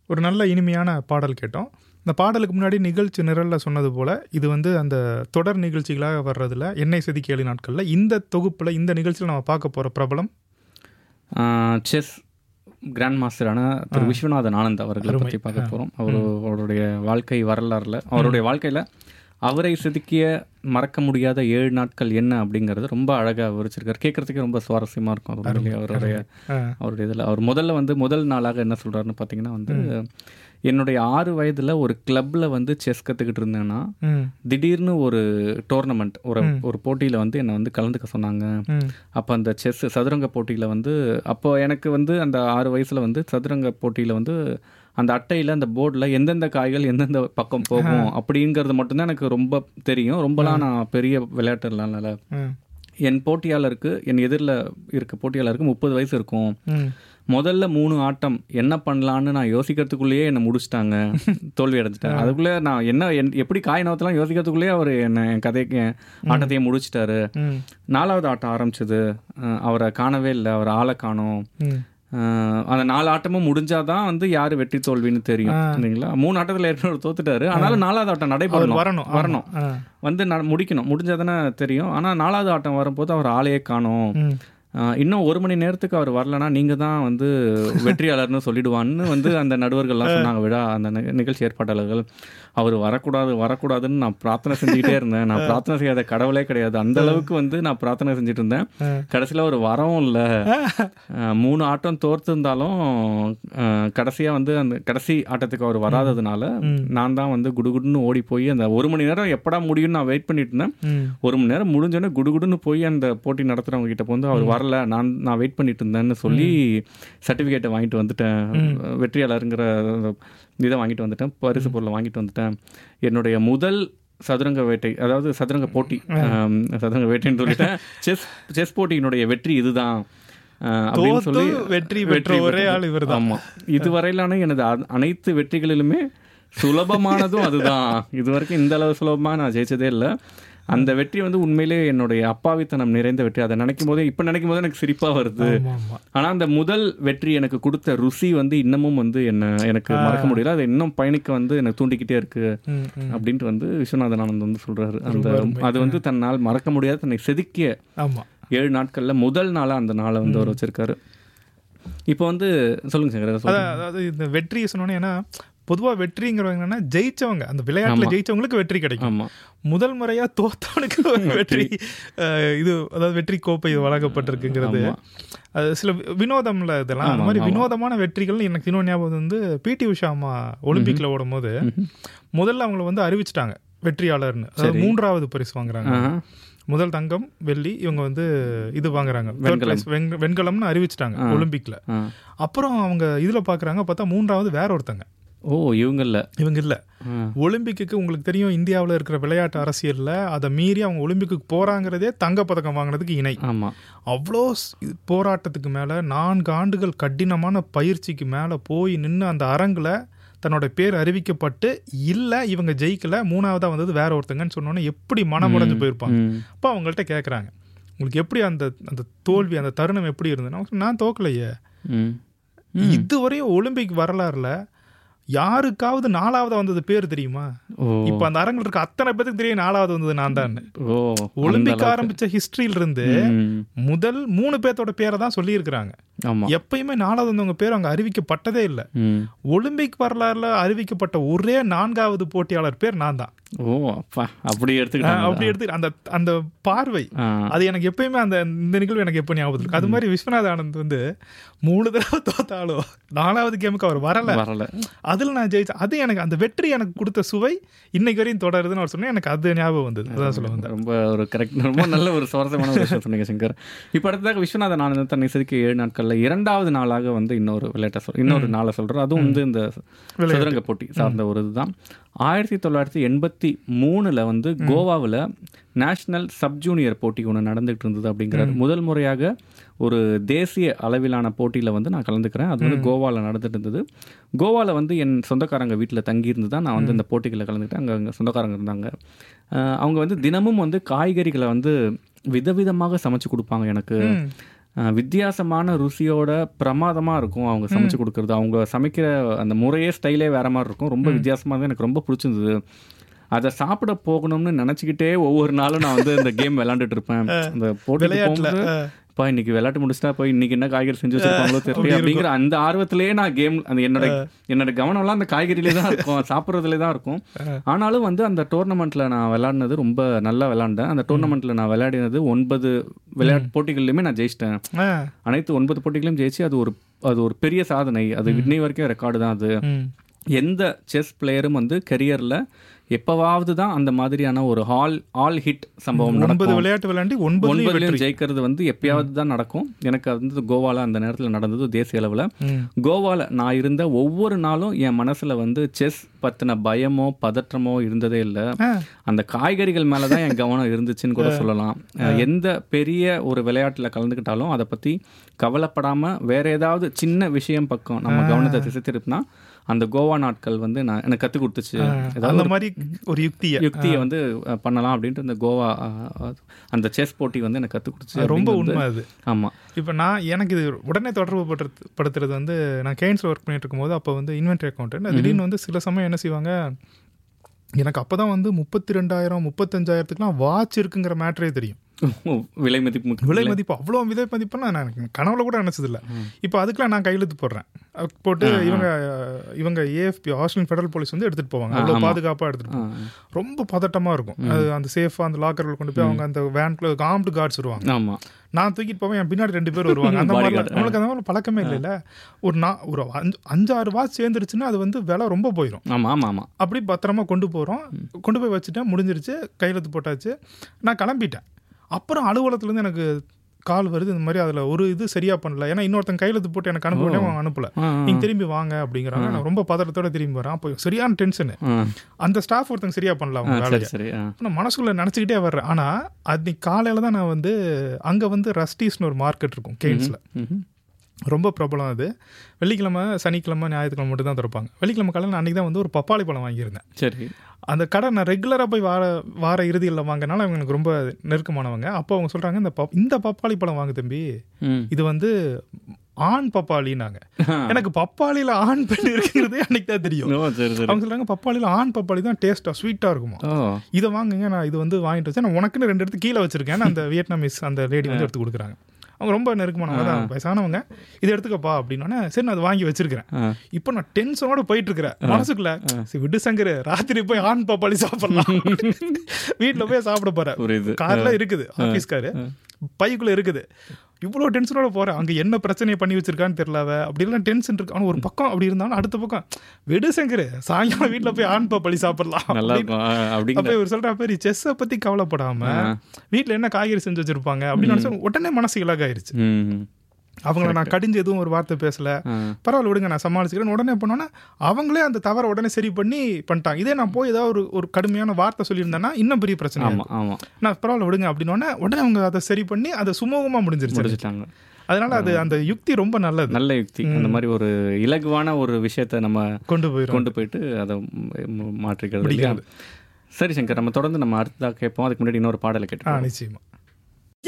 ஒரு நல்ல இனிமையான பாடல் கேட்டோம் இந்த பாடலுக்கு முன்னாடி நிகழ்ச்சி நிரலில் சொன்னது போல் இது வந்து அந்த தொடர் நிகழ்ச்சிகளாக வர்றதுல எண்ணெய் செதுக்கி ஏழு நாட்களில் இந்த தொகுப்பில் இந்த நிகழ்ச்சியில் நம்ம பார்க்க போகிற பிரபலம் செஸ் கிராண்ட் மாஸ்டரான திரு விஸ்வநாதன் ஆனந்த் அவர்களை பற்றி பார்க்க போகிறோம் அவர் அவருடைய வாழ்க்கை வரலாறுல அவருடைய வாழ்க்கையில் அவரை செதுக்கிய மறக்க முடியாத ஏழு நாட்கள் என்ன அப்படிங்கிறது ரொம்ப அழகாக விவரிச்சிருக்காரு கேட்குறதுக்கே ரொம்ப சுவாரஸ்யமாக இருக்கும் அது உண்மையிலேயே அவருடைய ஆ. அவருடைய இதில் அவர் முதல்ல வந்து முதல் நாளாக என்ன சொல்கிறாருன்னு பார்த்தீங்கன்னா வந்து என்னுடைய ஆறு வயதில் ஒரு கிளப்பில் வந்து செஸ் கற்றுக்கிட்டு இருந்தேன்னா ம் திடீர்னு ஒரு டோர்னமெண்ட் ஒரு ஒரு போட்டியில் வந்து என்னை வந்து கலந்துக்க சொன்னாங்க ம் அப்போ அந்த செஸ் சதுரங்க போட்டியில் வந்து அப்போ எனக்கு வந்து அந்த ஆறு வயசில் வந்து சதுரங்க போட்டியில் வந்து அந்த அட்டையில் அந்த போர்டில் எந்தெந்த காய்கள் எந்தெந்த பக்கம் போகும் அப்படிங்கிறது மட்டும்தான் எனக்கு ரொம்ப தெரியும் ரொம்பலாம் நான் பெரிய விளையாட்டுலாம் இல்லை ம் என் போட்டியாளருக்கு என் எதிரில் இருக்க போட்டியாளருக்கு முப்பது வயசு இருக்கும் ம் முதல்ல மூணு ஆட்டம் என்ன பண்ணலான்னு நான் யோசிக்கிறதுக்குள்ளேயே என்னை முடிச்சிட்டாங்க தோல்வி அடைஞ்சிட்டேன் அதுக்குள்ளே நான் என்ன என்- எப்படி காய் நவத்தெல்லாம் யோசிக்கிறதுக்குள்ளேயே அவர் என்னை என் கதைக்கு என் ஆட்டத்தையே முடிச்சிட்டாரு ம் நாலாவது ஆட்டம் ஆரம்பிச்சது அஹ் அவரை காணவே இல்லை அவர் ஆளை காணோம் ம் அஹ் அந்த நாலு ஆட்டமும் முடிஞ்சாதான் வந்து யாரு வெற்றி தோல்வின்னு தெரியும் இல்லைங்களா மூணு ஆட்டத்தில் ஏற்கனவே தோத்துட்டாரு ஆனாலும் நாலாவது ஆட்டம் நடைபெறணும் வரணும் ஆமா. வரணும் ஆ. வந்து ந- முடிக்கணும் முடிஞ்சாதானே தெரியும் ஆனா நாலாவது ஆட்டம் வரும்போது அவர் ஆளையே காணோம் ம் ஆஹ் இன்னும் ஒரு மணி நேரத்துக்கு அவர் வரலனா நீங்க தான் வந்து வெற்றியாளர்னு சொல்லிடுவான்னு வந்து அந்த நடுவர்கள்லாம் சொன்னாங்க விழா அந்த நி- நிகழ்ச்சி ஏற்பாட்டாளர்கள் அவர் வரக்கூடாது வரக்கூடாதுன்னு நான் பிரார்த்தனை செஞ்சுக்கிட்டே இருந்தேன் நான் பிரார்த்தனை செய்யாத கடவுளே கிடையாது அந்த அளவுக்கு வந்து நான் பிரார்த்தனை செஞ்சுட்டு இருந்தேன் கடைசியில் ஒரு வரவும் இல்லை மூணு ஆட்டம் தோர்த்திருந்தாலும் ஆஹ் கடைசியா வந்து அந்த கடைசி ஆட்டத்துக்கு அவர் வராததுனால நான் தான் வந்து குடுகுடுன்னு ஓடி போய் அந்த ஒரு மணி நேரம் எப்படா முடியும்னு நான் வெயிட் பண்ணிட்டு இருந்தேன் ம் ஒரு மணி நேரம் முடிஞ்சோடனே குடுகுடுன்னு போய் அந்த போட்டி நடத்துறவங்க கிட்ட வந்து அவர் வரல நான் நான் வெயிட் பண்ணிட்டு இருந்தேன்னு சொல்லி சர்டிஃபிகேட்டை வாங்கிட்டு வந்துட்டேன் வெற்றியாளருங்கிற அந்த இதை வாங்கிட்டு வந்துட்டேன் பரிசு பொருளை வாங்கிட்டு வந்துட்டேன் என்னுடைய முதல் சதுரங்க வேட்டை அதாவது சதுரங்க போட்டி ஆம், சதுரங்க வேட்டைன்னு சொல்லிட்டேன் செஸ் செஸ் போட்டியினுடைய வெற்றி இதுதான் ஆஹ், அப்படின்னு தோத்து சொல்லி வெற்றி பெற்ற ஒரே ஆள் இவர்தான். ஆமா இதுவரையிலான எனது அ- அனைத்து வெற்றிகளிலுமே சுலபமானதும் அதுதான் இது வரைக்கும் இந்த அளவு சுலபமா நான் ஜெயிச்சதே இல்லை அந்த வெற்றி வந்து உண்மையிலே என்னுடைய அப்பாவித்தனம் நிறைந்த வெற்றி அதை நினைக்கும் போதே இப்போ நினைக்கும் போது எனக்கு சிரிப்பா வருது ஆமா ஆமா ஆனா அந்த முதல் வெற்றி எனக்கு கொடுத்த ருசி வந்து இன்னமும் வந்து என்ன எனக்கு மறக்க முடியல அது இன்னும் பயணிக்க வந்து எனக்கு தூண்டிக்கிட்டே இருக்கு ம் ம் அப்படின்ட்டு வந்து விஸ்வநாதன் ஆனந்த் வந்து சொல்றாரு அந்த அது வந்து தன்னால் மறக்க முடியாத தன்னை செதுக்கிய ஆமா ஏழு நாட்கள்ல முதல் நாளா அந்த நாளை வந்து அவர் வச்சிருக்காரு இப்போ வந்து சொல்லுங்க சங்கர் சொல்லுங்க. அதான் அதாவது இந்த வெற்றி சொன்னோன்னே ஏன்னா பொதுவா வெற்றிங்கிறவங்க என்னன்னா ஜெயிச்சவங்க அந்த விளையாட்டுல ஜெயிச்சவங்களுக்கு வெற்றி கிடைக்கும் ஆமா முதல் முறையா தோத்தவனுக்கு ஒரு வெற்றி அஹ், இது அதாவது வெற்றி கோப்பை வழங்கப்பட்டிருக்குங்கிறது அது சில வி- வினோதம்ல இதெல்லாம் அந்த மாதிரி வினோதமான வெற்றிகள் எனக்கு இன்னொரு ஞாபகம் வந்து பிடி உஷா அம்மா ஒலிம்பிக்ல ஓடும் போது முதல்ல அவங்கள வந்து அறிவிச்சிட்டாங்க வெற்றியாளர்னு அதாவது மூன்றாவது பரிசு வாங்குறாங்க ஆஹா. முதல் தங்கம் வெள்ளி இவங்க வந்து இது வாங்குறாங்க Third prize, வெங்க- வெண்கலம்னு அறிவிச்சிட்டாங்க ஒலிம்பிக்ல ஆ. அப்புறம் அவங்க இதுல பாக்குறாங்க பார்த்தா மூன்றாவது வேற ஒருத்தங்க ஓ இவங்கல்ல இவங்க இல்ல ஆ. ஒலிம்பிக்கு உங்களுக்கு தெரியும் இந்தியாவில் இருக்கிற விளையாட்டு அரசியல்ல அதை மீறி அவங்க ஒலிம்பிக்கு போறாங்கிறதே தங்கப்பதக்கம் வாங்குறதுக்கு இணை ஆமா அவ்வளோ ஸ்- இது போராட்டத்துக்கு மேல நான்கு ஆண்டுகள் கடினமான பயிற்சிக்கு மேல போய் நின்று அந்த அரங்குல தன்னோட பேர் அறிவிக்கப்பட்டு இல்ல இவங்க ஜெயிக்கல மூணாவதா வந்தது வேற ஒருத்தங்கன்னு சொன்னோன்னே எப்படி மனமுடைஞ்சு போயிருப்பாங்க ம். அப்போ அவங்கள்ட்ட கேட்குறாங்க உங்களுக்கு எப்படி அந்த அந்த தோல்வி அந்த தருணம் எப்படி இருந்ததுன்னா அவங்க சொன்னாங்க, நான் தோக்கலையே ம். இதுவரையும் ஒலிம்பிக் வரலாறுல யாருக்காவது நாலாவது வந்தது பேர் தெரியுமா ஓ இப்ப அந்த அரங்கில் இருக்க அத்தனை பேருக்கு தெரியும் நாலாவது வந்தது நான் தான் ஓ ஒலிம்பிக் ஆரம்பிச்ச ஹிஸ்டரியில இருந்து ம். முதல் மூணு பேர்த்தோட பேரை தான் சொல்லி இருக்கிறாங்க ஆமா எப்பயுமே நாலாவது வந்தவங்க பேர் அங்க அறிவிக்கப்பட்டதே இல்லை ம். ஒலிம்பிக் வரலாறுல அறிவிக்கப்பட்ட ஒரே நான்காவது போட்டியாளர் பேர் நான் தான் ஓ அப்பா அப்படி எடுத்துக்கிட்டாங்க அப்படி எடுத்து அந்த அந்த பார்வை ஆ. அது எனக்கு எப்பயுமே அந்த இந்த நிகழ்வு எனக்கு எப்போ ஞாபகம் இருக்கு அது மாதிரி விஸ்வநாத ஆனந்த் வந்து மூணு தடவை தோத்தாலும் நாலாவது கேமுக்கு அவர் வரல வரல அதில் நான் ஜெயிச்சேன் அது எனக்கு அந்த வெற்றி எனக்கு கொடுத்த சுவை இன்னைக்கு வரையும் தொடருதுன்னு அவர் சொன்னேன் எனக்கு அது ஞாபகம் வந்தது அதான் சொல்ல வந்தேன் ரொம்ப ஒரு கரெக்ட் ரொம்ப நல்ல ஒரு சுவாரஸ்யமான ஒரு விஷயம் சொன்னீங்க சங்கர் இப்போ அடுத்ததாக விஸ்வநாதன் ஆனந்த் தன்னை செதுக்கி ஏழு நாட்கள்ல இரண்டாவது நாளாக வந்து இன்னொரு விளையாட்டை சொல் இன்னொரு நாளை சொல்றோம் அதுவும் வந்து இந்த சதுரங்க போட்டி சார்ந்த ஒரு இதுதான் ஆயிரத்தி தொள்ளாயிரத்தி எண்பத்தி மூணுல வந்து கோவாவில் நேஷனல் சப் ஜூனியர் போட்டி ஒன்று நடந்துகிட்டு இருந்தது அப்படிங்கிறாரு முதல் முறையாக ஒரு தேசிய அளவிலான போட்டியில் வந்து நான் கலந்துக்கிறேன் அது வந்து கோவாவில் நடந்துட்டு இருந்தது கோவாவில் வந்து என் சொந்தக்காரங்க வீட்டில் தங்கியிருந்து தான் நான் வந்து இந்த போட்டிகளில் கலந்துக்கிட்டேன் அங்கே அங்கே சொந்தக்காரங்க இருந்தாங்க அஹ் அவங்க வந்து தினமும் வந்து காய்கறிகளை வந்து விதவிதமாக சமைச்சு கொடுப்பாங்க எனக்கு அஹ், வித்தியாசமான ருசியோட பிரமாதமா இருக்கும் அவங்க சமைச்சு கொடுக்கறது அவங்க சமைக்கிற அந்த முறையே ஸ்டைலே வேற மாதிரி இருக்கும் ரொம்ப வித்தியாசமா தான் எனக்கு ரொம்ப பிடிச்சிருந்தது அதை சாப்பிட போகணும்னு நினச்சிக்கிட்டே ஒவ்வொரு நாளும் நான் வந்து இந்த கேம் விளையாண்டுட்டு இருப்பேன் அந்த போட்டி விளையாட்டுல, போகும்போது அஹ். பா இன்னைக்கு விளையாட்டு முடிச்சிட்டா போய் இன்னைக்கு என்ன காய்கறி செஞ்சு வச்சிருப்பாங்களோ தெரியல அப்படிங்கிற அந்த ஆர்வத்திலேயே நான் கேம் அந்த என்னோட என்னோட கவனம்லாம் அந்த காய்கறியிலே தான் இருக்கும் சாப்பிட்றதுலே தான் இருக்கும் ஆனாலும் வந்து அந்த டோர்னமெண்ட்ல நான் விளையாடினது ரொம்ப நல்லா விளையாண்டேன் அந்த டோர்னமெண்ட்ல நான் விளையாடினது ஒன்பது விளையாட்டு போட்டிகள்லையுமே நான் ஜெயிச்சிட்டேன் ஆ, அனைத்து ஒன்பது போட்டிகளையும் ஜெயிச்சு அது ஒரு அது ஒரு பெரிய சாதனை அது இன்னை வரைக்கும் ரெக்கார்டு தான் அது ம். எந்த செஸ் பிளேயரும் வந்து கெரியர்ல எப்பவாவது தான் அந்த மாதிரியான ஒரு ஹால் ஆல் ஹிட் சம்பவம் ஒன்பது நடக்கும் விளையாட்டு விளையாண்டி ஒன்பது ஒன்பதுலயும் ஜெயிக்கிறது வந்து எப்பயாவது தான் நடக்கும் எனக்கு அது வந்து கோவால அந்த நேரத்தில் நடந்தது தேசிய அளவில் கோவால நான் இருந்த ஒவ்வொரு நாளும் என் மனசுல வந்து செஸ் பத்தின பயமோ பதற்றமோ இருந்ததே இல்லை அந்த காய்கறிகள் மேல தான் என் கவனம் இருந்துச்சுன்னு கூட சொல்லலாம் அஹ் எந்த பெரிய ஒரு விளையாட்டுல கலந்துக்கிட்டாலும் அதை பத்தி கவலைப்படாம வேற ஏதாவது சின்ன விஷயம் பக்கம் நம்ம கவனத்தை திசை திருப்பினா அந்த கோவா நாட்கள் வந்து நான் எனக்கு கற்றுக் கொடுத்துச்சு ஏதாவது அந்த மாதிரி ஒரு யுக்திய யுக்தியை வந்து அஹ், பண்ணலாம் அப்படின்ட்டு இந்த கோவா அஹ், அஹ், அந்த செஸ் போட்டி வந்து எனக்கு கற்றுக் கொடுத்துச்சு ரொம்ப அப்படின்னு உண்மை வந்து- அது ஆமா இப்போ நான் எனக்கு இது உடனே தொடர்பு படுத்து படுத்துறது வந்து நான் கேன்ஸில் ஒர்க் பண்ணிட்டு இருக்கும்போது அப்போ வந்து இன்வென்ட்ரி அக்கௌண்ட் திடீர்னு வந்து சில சமயம் என்ன செய்வாங்க எனக்கு அப்போ தான் வந்து முப்பத்தி ரெண்டாயிரம் முப்பத்தஞ்சாயிரத்துக்குலாம் வாட்ச் இருக்குங்கிற மேட்ரே தெரியும் விலை மதிப்பு விலை மதிப்பு அவ்வளோ விலை மதிப்பெல்லாம் நான் எனக்கு கனவுல கூட நினச்சதில்ல இப்போ அதுக்கெல்லாம் நான் கையெழுத்து போடுறேன் அது போட்டு இவங்க இவங்க ஏஎஃப்பி ஆஸ்திரேலியன் ஃபெடரல் போலீஸ் வந்து எடுத்துகிட்டு போவாங்க அவ்வளோ பாதுகாப்பாக எடுத்துகிட்டு போவாங்க ரொம்ப பதட்டமாக இருக்கும் அது அந்த சேஃபாக அந்த லாக்கரில் கொண்டு போய் அவங்க அந்த வேன்குள்ள ஆம்டு கார்ட்ஸ் வருவாங்க ஆமா நான் தூக்கிட்டு போவேன் என் பின்னாடி ரெண்டு பேர் வருவாங்க அந்த மாதிரி நம்மளுக்கு அந்த மாதிரி பழக்கமே இல்லைல்ல ஒரு நான் ஒரு அஞ்சு அஞ்சாறு வாட்ச் சேர்ந்துருச்சுன்னா அது வந்து விலை ரொம்ப போயிடும் ஆமா ஆமா ஆமா அப்படி பத்திரமா கொண்டு போகிறோம் கொண்டு போய் வச்சுட்டேன் முடிஞ்சிருச்சு கையெழுத்து போட்டாச்சு நான் கிளம்பிட்டேன் அப்புறம் அலுவலகத்துலேருந்து எனக்கு கால் வருது இந்த மாதிரி அதில் ஒரு இது சரியா பண்ணல ஏன்னா இன்னொருத்தன் கையெழுத்து போட்டு எனக்கு அனுப்பிட்டே அவன் அனுப்பல ஆ, ஆ. நீங்க திரும்பி வாங்க அப்படிங்கிறாங்க நான் ரொம்ப பதட்டத்தோட திரும்பி வரேன் அப்போ சரியான டென்ஷனு ஆ. அந்த ஸ்டாஃப் ஒருத்தங்க சரியா பண்ணல ஆ, அவங்க வேலையை சரி சரி ஆ. நான் மனசுக்குள்ள நினச்சிக்கிட்டே வர்றேன் ஆனால் அன்னைக்கு காலையில் தான் நான் வந்து அங்கே வந்து ரஸ்டீஸ்னு ஒரு மார்க்கெட் இருக்கும் கேன்ஸில் ம்ஹும். ரொம்ப பிரபலம் அது வெள்ளிக்கிழமை சனிக்கிழமை ஞாயிற்றுக்கிழமை மட்டும் தான் திறப்பாங்க வெள்ளிக்கிழமை காலையில் நான் அன்றைக்கி தான் வந்து ஒரு பப்பாளி பழம் வாங்கியிருந்தேன் சரி அந்த கடை நான் ரெகுலராக போய் வார வார இறுதியில் வாங்கினால அவங்க எனக்கு ரொம்ப நெருக்கமானவங்க அப்போ அவங்க சொல்கிறாங்க இந்த பப் இந்த பப்பாளி பழம் வாங்கு தம்பி ம். இது வந்து ஆண் பப்பாளின்னாங்க எனக்கு பப்பாளியில் ஆண் பெண் இருக்குங்கிறதே அன்னைக்கு தான் தெரியும் ஓ சரி சரி அவங்க சொல்கிறாங்க பப்பாளியில் ஆண் பப்பாளி தான் டேஸ்ட்டாக ஸ்வீட்டாக இருக்குமா ஓ இதை வாங்குங்க நான் இது வந்து வாங்கிட்டு வச்சேன் நான் உனக்குன்னு ரெண்டு எடுத்து கீழே வச்சிருக்கேன் அந்த வியட்நாமீஸ் அந்த லேடி வந்து எடுத்து கொடுக்குறாங்க அவங்க ரொம்ப நெருக்கமானவங்க தான் வயசானவங்க இதை எடுத்துக்கப்பா அப்படின்னோடனே சரி நான் அதை வாங்கி வச்சிருக்கிறேன் ஆ. இப்போ நான் டென்ஷனோட போயிட்டு இருக்கிறேன் மனசுக்குள்ள சரி விடு சங்கர் ராத்திரி போய் ஆண் பப்பாளி சாப்பிடலாம் வீட்டில் போய் சாப்பிட போறேன் புரியுது கார்ல இருக்குது ஆஃபீஸ் காரு பைக்குள்ள இருக்குது இவ்வளோ டென்ஷனோட போறேன் அங்க என்ன பிரச்சனையை பண்ணி வச்சிருக்கான்னு தெரியல அவ அப்படிலாம் டென்ஷன் இருக்கு ஆனால் ஒரு பக்கம் அப்படி இருந்தாலும் அடுத்த பக்கம் விடு சங்கர் சாயங்காலம் வீட்டில் போய் ஆண் பப்பாளி சாப்பிடலாம் நல்லா இருக்கும் ஆ, அப்படிங்கிற அப்ப இவர் சொல்ற மாதிரி செஸ்ஸை பத்தி கவலைப்படாம வீட்ல என்ன காய்கறி செஞ்சு வச்சிருப்பாங்க அப்படின்னு நினைச்சு உடனே மனசு இலகாயிருச்சு ம் அவங்கள நான் கடிஞ்சு எதுவும் ஒரு வார்த்தை பேசல ஆ. பரவாயில்ல விடுங்க நான் சமாளிச்சுக்கிறேன் உடனே பண்ணோன்னா அவங்களே அந்த தவறை உடனே சரி பண்ணி பண்ணிட்டாங்க இதே நான் போய் ஏதாவது ஒரு ஒரு கடுமையான வார்த்தை சொல்லியிருந்தேன்னா இன்னும் பெரிய பிரச்சனை ஆமா ஆமா நான் பரவாயில்ல விடுங்க அப்படின்னோடனே உடனே அவங்க அதை சரி பண்ணி அதை சுமூகமா முடிஞ்சிருச்சு முடிச்சிட்டாங்க அதனால அது அந்த யுக்தி ரொம்ப நல்லது நல்ல யுக்தி அந்த மாதிரி ஒரு இலகுவான ஒரு விஷயத்த நம்ம கொண்டு போயிடும் கொண்டு போயிட்டு அதை ம், மாற்றிக்கிறது இல்லையா? சரி சங்கர் நம்ம தொடர்ந்து நம்ம அடுத்ததாக கேட்போம் அதுக்கு முன்னாடி இன்னொரு பாடலை ஆ கேட்டு நிச்சயமா